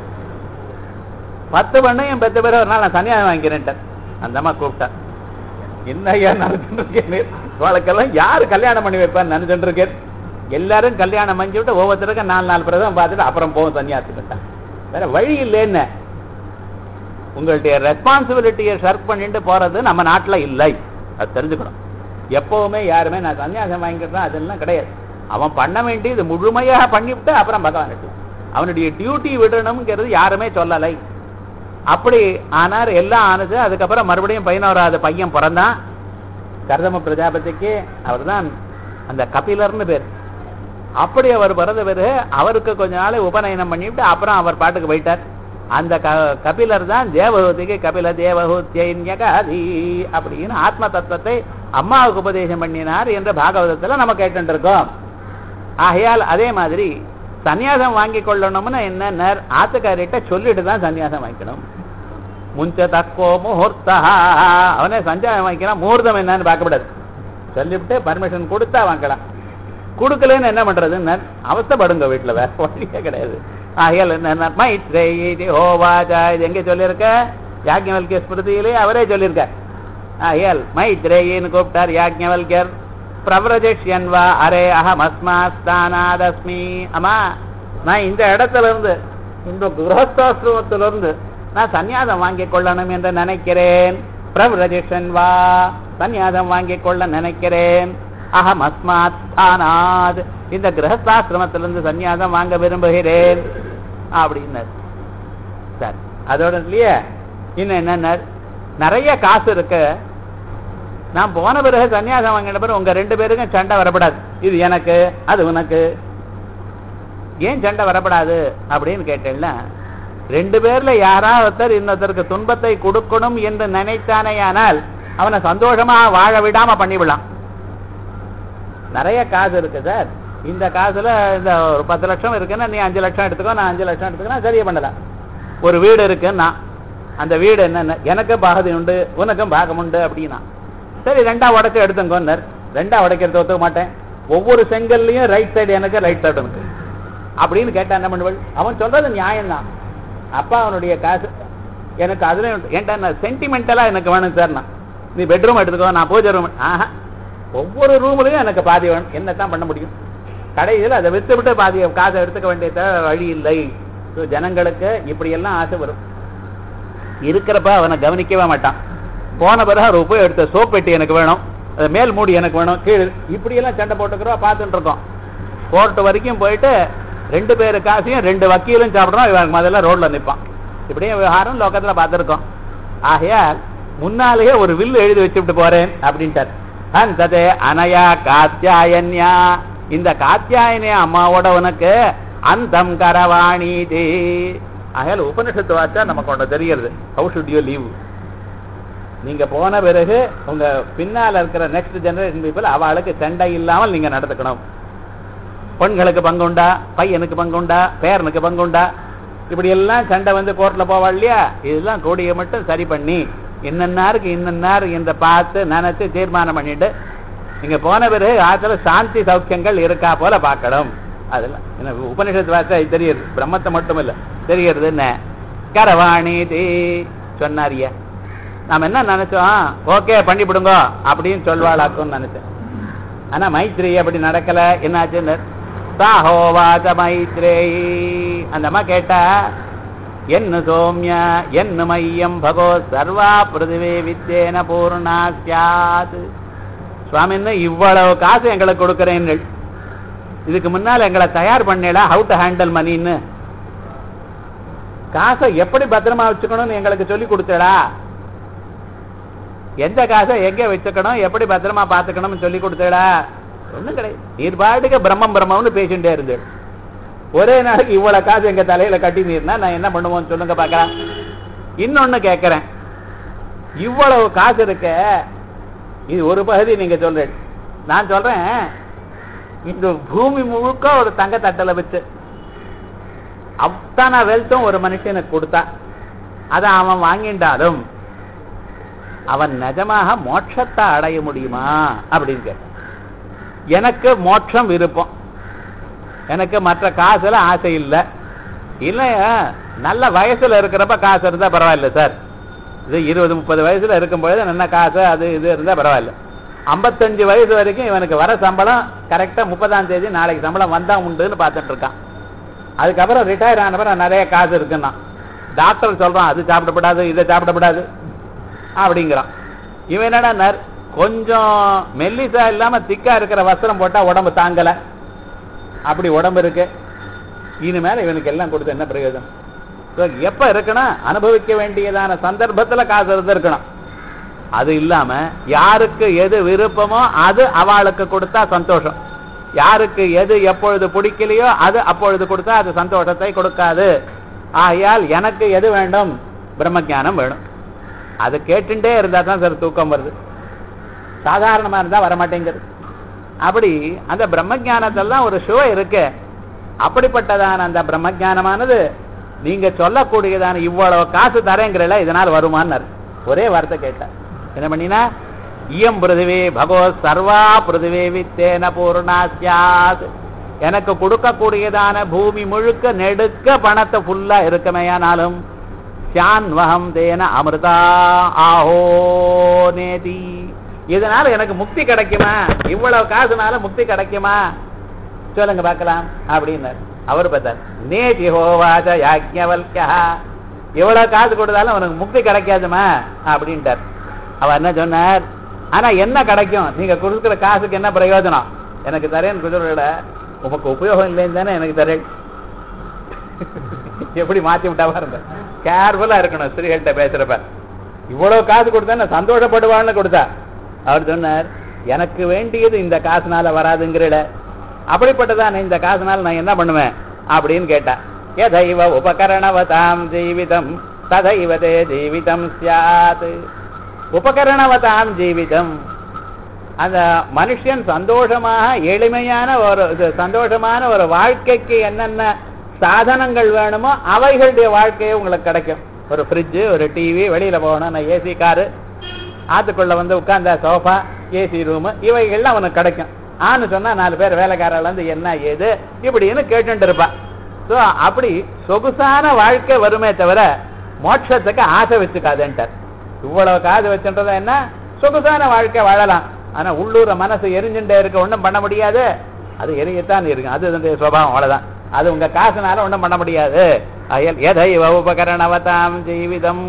பத்து பொண்ணையும் பெத்த பேர் ஒரு நாள் நான் சன்னியாசம் வாங்கிக்கிறேன்ட்டேன் அந்த அம்மா கூப்பிட்டேன் என்ன ஐயா நினைச்சுட்டு இருக்கேன் இவளுக்கெல்லாம் யாரு கல்யாணம் பண்ணி வைப்பான்னு நினைச்சுட்டு இருக்கேன் எல்லாரும் கல்யாணம் பண்ணி விட்டு ஒவ்வொருத்தருக்கும் நாலு நாலு பிரதம் பார்த்துட்டு அப்புறம் போகும் சன்னியாசத்துக்கிட்டான் வேற வழி இல்லைன்னு உங்களுடைய ரெஸ்பான்சிபிலிட்டியை ஷர்க் பண்ணிட்டு போறது நம்ம நாட்டுல இல்லை அது தெரிஞ்சுக்கணும் எப்பவுமே யாருமே நான் சன்னியாசம் வாங்கிக்கிறேன் அதெல்லாம் கிடையாது அவன் பண்ண வேண்டியது முழுமையாக பண்ணிவிட்டு அப்புறம் பகவான் எடுக்கலாம் அவனுடைய டியூட்டி விடணுங்கிறது யாருமே சொல்லலை அப்படி ஆனார் எல்லாம் ஆனது அதுக்கப்புறம் மறுபடியும் பதினோராவது பையன் பிறந்தான் கர்தம பிரஜாபதிக்கு அவர்தான் அந்த கபிலர்னு பேர் அப்படி அவர் பிறந்த பிறகு அவருக்கு கொஞ்ச நாள் உபநயனம் பண்ணிவிட்டு அப்புறம் அவர் பாட்டுக்கு போயிட்டார் அந்த க கபிலர் தான் தேவஹூதிக்கு கபில தேவஹூத்தியகாதி அப்படின்னு ஆத்ம தத்துவத்தை அம்மாவுக்கு உபதேசம் பண்ணினார் என்று பாகவதத்துல நம்ம கேட்டு இருக்கோம் ஆகையால் அதே மாதிரி சன்னியாசம் வாங்கி கொள்ளணும்னு என்ன ஆத்துக்காரிட்ட சொல்லிட்டு தான் சன்னியாசம் வாங்கிக்கணும் முஞ்ச தக்கோ முகூர்த்தா அவனே சஞ்சாரம் வாங்கிக்கிறான் முகூர்த்தம் என்னன்னு பார்க்கப்படாது சொல்லிவிட்டு பர்மிஷன் கொடுத்தா வாங்கலாம் கொடுக்கலன்னு என்ன பண்றதுன்னு அவஸ்தப்படுங்க வீட்டுல வேற வழியே கிடையாது ஆகையால் என்ன மைத்ரேயி ஹோவாஜா இது எங்க சொல்லியிருக்க யாக்ஞவல்கிய ஸ்மிருதியிலே அவரே சொல்லியிருக்கார் ஆகையால் மைத்ரேயின்னு கூப்பிட்டார் யாக்ஞவல்யர் பிரவரஜஷ்யன் வா அரே அகம் அஸ்மாஸ்தானாதஸ்மி அம்மா நான் இந்த இடத்துல இருந்து இந்த கிரகஸ்தாசிரமத்திலிருந்து நான் சன்னியாசம் வாங்கிக் கொள்ளணும் என்று நினைக்கிறேன் பிரவரஜஷன் வா சன்னியாசம் வாங்கிக் கொள்ள நினைக்கிறேன் அகம் அஸ்மாத் ஸ்தானாத் இந்த கிரகஸ்தாசிரமத்திலிருந்து சன்னியாசம் வாங்க விரும்புகிறேன் அப்படின்னார் சார் அதோட இல்லையே இன்னும் என்ன நிறைய காசு இருக்கு நான் போன பிறகு சன்னியாசம் வாங்கின பிறகு உங்க ரெண்டு பேருக்கும் சண்டை வரப்படாது இது எனக்கு அது உனக்கு ஏன் சண்டை வரப்படாது அப்படின்னு கேட்டேன்னா ரெண்டு பேர்ல யாராவது ஒருத்தர் இன்னொருத்தருக்கு துன்பத்தை கொடுக்கணும் என்று நினைத்தானேயானால் அவனை சந்தோஷமா வாழ விடாம பண்ணிவிடலாம் நிறைய காசு இருக்கு சார் இந்த காசுல இந்த ஒரு பத்து லட்சம் இருக்குன்னா நீ அஞ்சு லட்சம் எடுத்துக்கோ நான் அஞ்சு லட்சம் எடுத்துக்கோ சரியா பண்ணலாம் ஒரு வீடு இருக்குன்னா அந்த வீடு என்னென்ன எனக்கும் பாகதி உண்டு உனக்கும் பாகம் உண்டு அப்படின்னா சரி ரெண்டா உடைச்சு எடுத்துங்கோன்னர் ரெண்டா உடைக்கிறது ஒத்துக்க மாட்டேன் ஒவ்வொரு செங்கல்லையும் ரைட் சைடு எனக்கு ரைட் சைடு எனக்கு அப்படின்னு கேட்டா என்ன பண்ணுவள் அவன் சொல்றது நியாயம்தான் அப்பா அவனுடைய காசு எனக்கு அதுல ஏன்டா சென்டிமெண்டலா எனக்கு வேணும் சார் நான் நீ பெட்ரூம் எடுத்துக்கோ நான் பூஜை ரூம் ஆஹா ஒவ்வொரு ரூம்லயும் எனக்கு பாதி வேணும் என்னத்தான் பண்ண முடியும் கடைசியில் அதை வித்து விட்டு பாதி காசை எடுத்துக்க வேண்டிய வழி இல்லை So, ஜனங்களுக்கு இப்படி எல்லாம் ஆசை வரும் இருக்கிறப்ப அவனை கவனிக்கவே மாட்டான் போன பிறகு ஒரு உப்பு எடுத்த சோப் பெட்டி எனக்கு வேணும் அது மேல் மூடி எனக்கு வேணும் கீழ் இப்படி எல்லாம் சண்டை போட்டுக்கிறோம் பார்த்துட்டு இருக்கோம் கோர்ட் வரைக்கும் போயிட்டு ரெண்டு பேரு காசையும் ரெண்டு வக்கீலும் சாப்பிடுறோம் இவன் முதல்ல ரோட்ல நிற்பான் இப்படியே விவகாரம் லோகத்துல பார்த்துருக்கோம் ஆகையால் முன்னாலேயே ஒரு வில்லு எழுதி வச்சுட்டு போறேன் அப்படின்ட்டார் அந்ததே அனயா காத்தியாயன்யா இந்த காத்தியாயனி அம்மாவோட உனக்கு அந்தம் கரவாணிதே ஆகையால் உபனிஷத்து வாச்சா நமக்கு ஒன்று தெரிகிறது ஹவு ஷுட் யூ லீவ் நீங்க போன பிறகு உங்க பின்னால இருக்கிற நெக்ஸ்ட் ஜெனரேஷன் பீப்புள் அவளுக்கு சண்டை இல்லாமல் நீங்க நடந்துக்கணும் பெண்களுக்கு பங்குண்டா பையனுக்கு பங்குண்டா பேரனுக்கு பங்குண்டா இப்படி எல்லாம் சண்டை வந்து கோர்ட்ல போவா இல்லையா இதெல்லாம் கூடிய மட்டும் சரி பண்ணி இன்னன்னாருக்கு இன்னன்னாரு இந்த பார்த்து நினைச்சு தீர்மானம் பண்ணிட்டு நீங்க போன பிறகு ஆத்துல சாந்தி சௌக்கியங்கள் இருக்கா போல பார்க்கணும் அதெல்லாம் என்ன உபனிஷத்து வார்த்தை தெரியுது பிரம்மத்தை மட்டும் இல்ல தெரியுறது என்ன கரவாணி தீ சொன்னாரியா நாம என்ன நினைச்சோம் ஓகே பண்ணிவிடுங்க அப்படின்னு சொல்வாளாக்கும்னு நினைச்சேன் ஆனா மைத்ரி அப்படி நடக்கல என்னாச்சுன்னு சாஹோவாச்ச மைத்ரேயி அந்த அம்மா கேட்டா என்ன சோம்ய என்ன மையம் பகோ சர்வா பிருதிவே வித்தேன பூர்ணா சியாத் சுவாமின்னு இவ்வளவு காசு எங்களுக்கு கொடுக்குறேன்னு இதுக்கு முன்னால் எங்களை தயார் பண்ணல ஹவு டு ஹேண்டில் மணின்னு காசை எப்படி பத்திரமா வச்சுக்கணும்னு எங்களுக்கு சொல்லி கொடுத்தடா எந்த காசை எங்க வச்சுக்கணும் எப்படி பத்திரமா பாத்துக்கணும்னு சொல்லி கொடுத்தடா ஒண்ணும் கிடையாது நீர் பாட்டுக்கு பிரம்மம் பிரம்மம்னு பேசிட்டே இருந்து ஒரே நாளைக்கு இவ்வளவு காசு எங்க தலையில கட்டி நீர்னா நான் என்ன பண்ணுவோம்னு சொல்லுங்க பாக்கலாம் இன்னொன்னு கேட்கிறேன் இவ்வளவு காசு இருக்க இது ஒரு பகுதி நீங்க சொல்றேன் நான் சொல்றேன் இந்த பூமி முழுக்க ஒரு தங்க தட்டல வச்சு அத்தனை வெல்த்தும் ஒரு மனுஷனுக்கு கொடுத்தா அதை அவன் வாங்கிண்டாலும் அவன் நிஜமாக மோட்சத்தை அடைய முடியுமா அப்படின்னு கேட்டான் எனக்கு மோட்சம் விருப்பம் எனக்கு மற்ற காசுல ஆசை இல்லை இல்லை நல்ல வயசுல இருக்கிறப்ப காசு இருந்தா பரவாயில்ல சார் இது இருபது முப்பது வயசுல இருக்கும் பொழுது நல்ல காசு அது இது இருந்தா பரவாயில்ல ஐம்பத்தஞ்சு வயசு வரைக்கும் இவனுக்கு வர சம்பளம் கரெக்டா முப்பதாம் தேதி நாளைக்கு சம்பளம் வந்தா உண்டுன்னு பார்த்துட்டு இருக்கான் அதுக்கப்புறம் ரிட்டையர் ஆனப்பறம் நிறைய காசு இருக்குன்னா டாக்டர் சொல்றான் அது சாப்பிடப்படாது இதை சாப்பிடப்படாது அப்படிங்கிறான் இவன் என்னடா நர் கொஞ்சம் மெல்லிசா இல்லாம திக்கா இருக்கிற வஸ்திரம் போட்டா உடம்பு தாங்கல அப்படி உடம்பு இருக்கு இனிமேல இவனுக்கு எல்லாம் கொடுத்து என்ன பிரயோஜனம் So, எப்ப இருக்கணும் அனுபவிக்க வேண்டியதான சந்தர்ப்பத்துல காசு இருந்திருக்கணும் அது இல்லாம யாருக்கு எது விருப்பமோ அது அவளுக்கு கொடுத்தா சந்தோஷம் யாருக்கு எது எப்பொழுது பிடிக்கலையோ அது அப்பொழுது கொடுத்தா அது சந்தோஷத்தை கொடுக்காது ஆகையால் எனக்கு எது வேண்டும் பிரம்மஞானம் வேணும் அது கேட்டுட்டே இருந்தா தான் சார் தூக்கம் வருது சாதாரணமா இருந்தா வரமாட்டேங்குது அப்படி அந்த பிரம்மஜானத்தெல்லாம் ஒரு சுவை இருக்கு அப்படிப்பட்டதான அந்த பிரம்மஜானமானது நீங்க சொல்லக்கூடியதான இவ்வளவு காசு தரேங்கிறல இதனால் வருமானார் ஒரே வார்த்தை கேட்டார் என்ன பண்ணினா இயம் பிருதிவே பகவ சர்வா பிருதிவே வித்தேன பூர்ணா சியாத் எனக்கு கொடுக்கக்கூடியதான பூமி முழுக்க நெடுக்க பணத்தை ஃபுல்லா இருக்குமேயானாலும் சான்வகம் தேன அமிர்தா ஆஹோ நேதி இதனால எனக்கு முக்தி கிடைக்குமா இவ்வளவு காசுனால முக்தி கிடைக்குமா சொல்லுங்க பார்க்கலாம் அப்படின்னார் அவர் பார்த்தார் நேதி ஹோவாச்ச யாஜ்ஞவல்யா எவ்வளவு காசு கொடுத்தாலும் அவனுக்கு முக்தி கிடைக்காதுமா அப்படின்ட்டார் அவர் என்ன சொன்னார் ஆனா என்ன கிடைக்கும் நீங்க கொடுக்குற காசுக்கு என்ன பிரயோஜனம் எனக்கு தரேன்னு குதிரை உமக்கு உபயோகம் இல்லைன்னு தானே எனக்கு தரேன் எப்படி மாத்தி விட்டா பாருங்க கேர்ஃபுல்லா இருக்கணும் ஸ்திரீகள்கிட்ட பேசுறப்ப இவ்வளவு காசு கொடுத்தா சந்தோஷப்படுவான்னு கொடுத்தா அவர் சொன்னார் எனக்கு வேண்டியது இந்த காசுனால வராதுங்கிறட அப்படிப்பட்டதான இந்த காசுனால நான் என்ன பண்ணுவேன் அப்படின்னு கேட்டா எதைவ உபகரணவதாம் ஜீவிதம் ததைவதே ஜீவிதம் சியாத் உபகரணவதாம் ஜீவிதம் அந்த மனுஷன் சந்தோஷமாக எளிமையான ஒரு இது சந்தோஷமான ஒரு வாழ்க்கைக்கு என்னென்ன சாதனங்கள் வேணுமோ அவைகளுடைய வாழ்க்கையே உங்களுக்கு கிடைக்கும் ஒரு ஃப்ரிட்ஜு ஒரு டிவி வெளியில போகணும் நான் ஏசி காரு ஆத்துக்குள்ள வந்து உட்கார்ந்த சோஃபா ஏசி ரூமு இவைகள்லாம் அவனுக்கு கிடைக்கும் ஆன்னு சொன்னா நாலு பேர் வேலைக்காரர்கள் வந்து என்ன ஏது இப்படின்னு கேட்டுட்டு இருப்பான் ஸோ அப்படி சொகுசான வாழ்க்கை வருமே தவிர மோட்சத்துக்கு ஆசை வச்சுக்காதுன்ட்டார் இவ்வளவு காது வச்சுன்றதா என்ன சொகுசான வாழ்க்கை வாழலாம் ஆனா உள்ளூர மனசு எரிஞ்சுட்டே இருக்க ஒண்ணும் பண்ண முடியாது அது எரியத்தான் இருக்கு அது அதனுடைய சுபாவம் அவ்வளவுதான் அது உங்க காசுனால ஒண்ணும் பண்ண முடியாது அயல் எதை உபகரணவதாம் ஜீவிதம்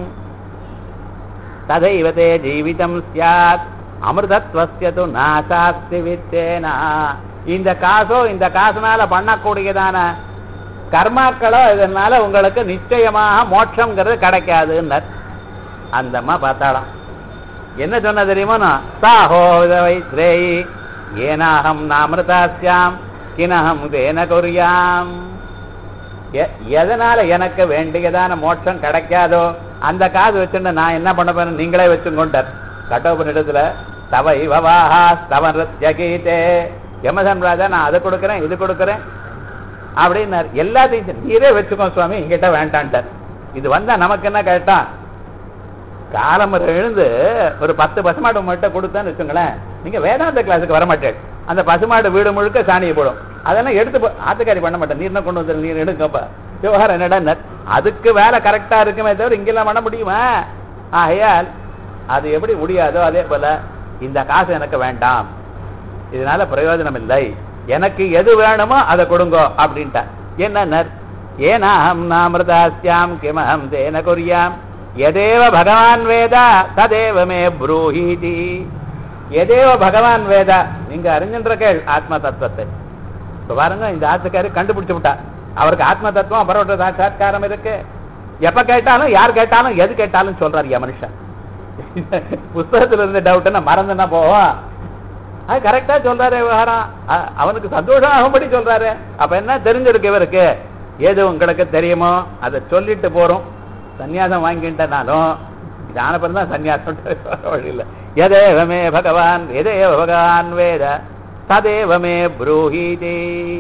ததைவ தே ஜீவிதம் சியாத் அமிர்தத்வஸ்ய து நாசாஸ்தி வித்தேனா இந்த காசோ இந்த காசுனால பண்ணக்கூடியதான கர்மாக்களோ இதனால உங்களுக்கு நிச்சயமாக மோட்சம்ங்கிறது கிடைக்காதுன்னர் அந்த அம்மா பார்த்தாளாம் என்ன சொன்ன தெரியுமா சாஹோ வைத்ரேயி ஏனாகம் நாமிருதாஸ்யாம் கினகம் தேன கொரியாம் எ- எதனால எனக்கு வேண்டியதான மோட்சம் கிடைக்காதோ அந்த காசு வச்சுட்டு நான் என்ன பண்ண போறேன் நீங்களே வச்சுக்கொண்டார் கட்டோபனிடத்துல தவ இவவாஹா ஸ்தவரத்யகீதே யமதன் ராஜா நான் அதை கொடுக்குறேன் இது கொடுக்குறேன் அப்படின்னார் எல்லாத்தையும் சரி, நீரே வச்சுக்கோ சுவாமி என்கிட்ட வேண்டான்ட்டார் இது வந்தா நமக்கு என்ன கேட்டான் காலம்பரம் எழுந்து ஒரு பத்து பசுமாடு உங்கள்கிட்ட கொடுத்தேன்னு வச்சுங்களேன் நீங்க வேதாந்த கிளாஸுக்கு வர மாட்டேன் அந்த பசுமாடு வீடு முழுக்க சாணியை போடும் அதெல்லாம் எடுத்து போ- ஆத்துக்காரி பண்ண மாட்டேன் நீர் என்ன கொண்டு வந்து நீர் எடுங்கப்பா விவகாரம் என்னடா அதுக்கு வேலை கரெக்டா இருக்குமே தவிர இங்கெல்லாம் பண்ண முடியுமா ஆகையால் அது எப்படி முடியாதோ அதே போல இந்த காசு எனக்கு வேண்டாம் இதனால பிரயோஜனம் இல்லை எனக்கு எது வேணுமோ அதை கொடுங்கோ அப்படின்ட்டா என்ன ஏனாஹம் நாமிருதாஸ்யாம் கிமஹம் தேன குறியாம் எதேவ பகவான் வேத ததேவ மே ப்ரூஹீதி எதேவ பகவான் வேத நீங்க அறிஞ்சின்ற கேள் ஆத்ம தத்துவத்தை இப்ப பாருங்க இந்த ஆத்துக்காரி கண்டுபிடிச்சு விட்டா அவருக்கு ஆத்ம தத்துவம் பரவட்ட சாட்சாத்காரம் இருக்கு எப்ப கேட்டாலும் யார் கேட்டாலும் எது கேட்டாலும் சொல்றாரு என் மனுஷன் புஸ்தகத்துல இருந்த டவுட் நான் மறந்துனா போவோம் அது கரெக்டா சொல்றாரு விவகாரம் அ- அவனுக்கு சந்தோஷம் ஆகும்படி சொல்றாரு அப்ப என்ன தெரிஞ்சிருக்கு இவருக்கு ஏது உங்களுக்கு தெரியுமோ அதை சொல்லிட்டு போறோம் சன்னியாசம் வாங்கிட்டனாலும் இது ஆனப்பறம் தான் சன்னியாசம் வழியில் எதேவமே பகவான் எதேவ பகவான் வேத ததேவமே ப்ரூஹீதி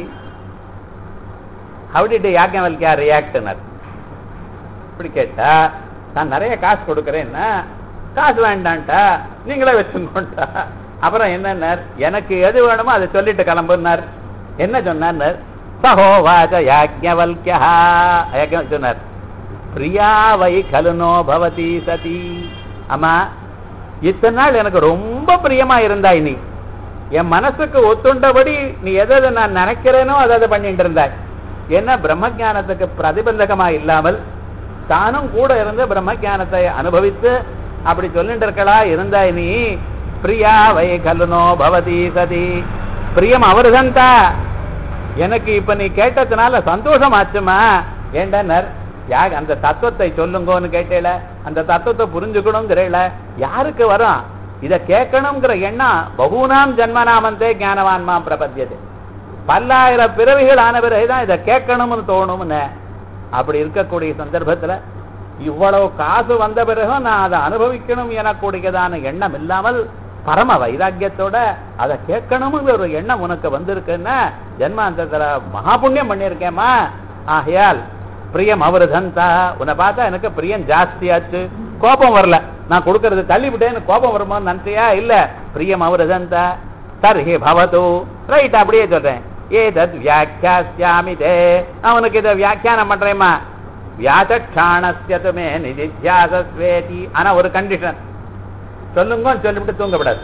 ஹவு டிட் யாக்ஞவல்கியா ரியாக்டனர் இப்படி கேட்டா நான் நிறைய காசு கொடுக்குறேன்னா காசு வேண்டான்ட்டா நீங்களே வச்சுக்கோண்டா அப்புறம் என்னன்னார் எனக்கு எது வேணுமோ அதை சொல்லிட்டு கிளம்புனார் என்ன சொன்னார் சகோவாச்ச யாக்ஞவல்கியா யாக்ஞவல் சொன்னார் பிரியா வை கலுனோ பவதி சதி அம்மா இத்தனை நாள் எனக்கு ரொம்ப பிரியமா இருந்தாய் நீ என் மனசுக்கு ஒத்துண்டபடி நீ எதை எதை நான் நினைக்கிறேனோ அதை அதை பண்ணிட்டு இருந்தாய் என்ன பிரம்மஞானத்துக்கு பிரதிபந்தகமா இல்லாமல் தானும் கூட இருந்து பிரம்மஞானத்தை அனுபவித்து அப்படி சொல்லிட்டு இருக்கலா இருந்தாய் நீ பிரியா வை கலுனோ பவதி சதி பிரியம் அவருதந்தா எனக்கு இப்ப நீ கேட்டதுனால சந்தோஷம் ஆச்சுமா ஏண்டனர் யா அந்த தத்துவத்தை சொல்லுங்கன்னு கேட்டேல அந்த தத்துவத்தை புரிஞ்சுக்கணுங்கிறேல யாருக்கு வரும் இத கேட்கணுங்கிற எண்ணம் பகூனாம் ஜன்மநாமந்தே ஞானவான்மா பிரபத்தியது பல்லாயிரம் பிறவிகள் ஆன பிறகுதான் இதை கேட்கணும்னு தோணும்னு அப்படி இருக்கக்கூடிய சந்தர்ப்பத்துல இவ்வளவு காசு வந்த பிறகும் நான் அதை அனுபவிக்கணும் எனக்கூடியதான எண்ணம் இல்லாமல் பரம வைராக்கியத்தோட அதை கேட்கணுங்கிற ஒரு எண்ணம் உனக்கு வந்திருக்குன்னா ஜென்மாந்தத்துல மகா புண்ணியம் பண்ணியிருக்கேம்மா ஆகையால் பிரியம் அவருதந்தா உன்னை பார்த்தா எனக்கு பிரியம் ஜாஸ்தியாச்சு கோபம் வரல நான் கொடுக்கறது தள்ளி விட்டேன்னு கோபம் வருமோன்னு நினைச்சியா இல்ல பிரியம் அவருதந்தா தர்ஹி பவது ரைட் அப்படியே சொல்றேன் ஏதத் வியாக்கியாஸ்யாமி தே அவனுக்கு இதை வியாக்கியானம் பண்றேம்மா வியாச்சக்ஷாணஸ்யதுமே நிதித்தியாசஸ்வேதி ஆனா ஒரு கண்டிஷன் சொல்லுங்க சொல்லிவிட்டு தூங்கப்படாது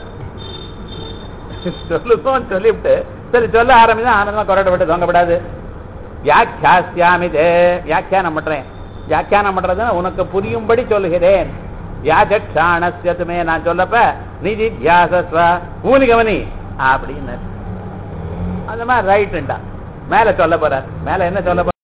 சொல்லுங்க சொல்லிவிட்டு சரி சொல்ல ஆரம்பிதான் ஆனந்தமா கொரட்டை விட்டு தூங்கப்படாது வியாக்கியாஸ்யாமி தே வியாக்கியானம் பண்றேன் வியாக்கியானம் பண்றதுன்னா உனக்கு புரியும்படி சொல்லுகிறேன் வியாச்சக்ஷாணஸ்யதுமே நான் சொல்லப்ப நிதித்தியாசஸ்வ ஊனி கவனி அப்படின்னு அந்த மாதிரி ரைட்டுண்டா மேல சொல்ல போறார் மேல என்ன சொல்ல போறார்